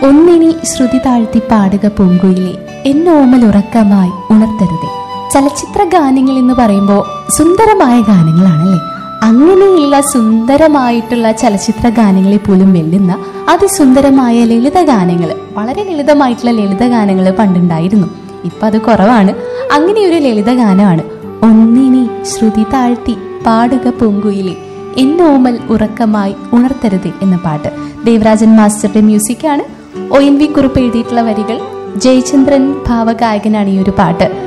ഒന്നിനി ശ്രുതി താഴ്ത്തി പാടുക പൂങ്കുയിലെ എന്നോമൽ ഉറക്കമായി ഉണർത്തരുതേ ചലച്ചിത്ര ഗാനങ്ങൾ എന്ന് പറയുമ്പോൾ സുന്ദരമായ ഗാനങ്ങളാണല്ലേ അങ്ങനെയുള്ള സുന്ദരമായിട്ടുള്ള ചലച്ചിത്ര ഗാനങ്ങളെ പോലും വെല്ലുന്ന അതിസുന്ദരമായ ലളിത ഗാനങ്ങൾ വളരെ ലളിതമായിട്ടുള്ള ലളിത ഗാനങ്ങൾ പണ്ടുണ്ടായിരുന്നു ഇപ്പൊ അത് കുറവാണ് അങ്ങനെ ഒരു ലളിത ഗാനമാണ് ഒന്നിനി ശ്രുതി താഴ്ത്തി പാടുക പൂങ്കുയിലെ എന്നോമൽ ഉറക്കമായി ഉണർത്തരുത് എന്ന പാട്ട് ദേവരാജൻ മാസ്റ്ററുടെ മ്യൂസിക്കാണ് ഒ എൻ വി കുറിപ്പ് എഴുതിയിട്ടുള്ള വരികൾ ജയചന്ദ്രൻ ഭാവഗായകനാണ് ഈ ഒരു പാട്ട്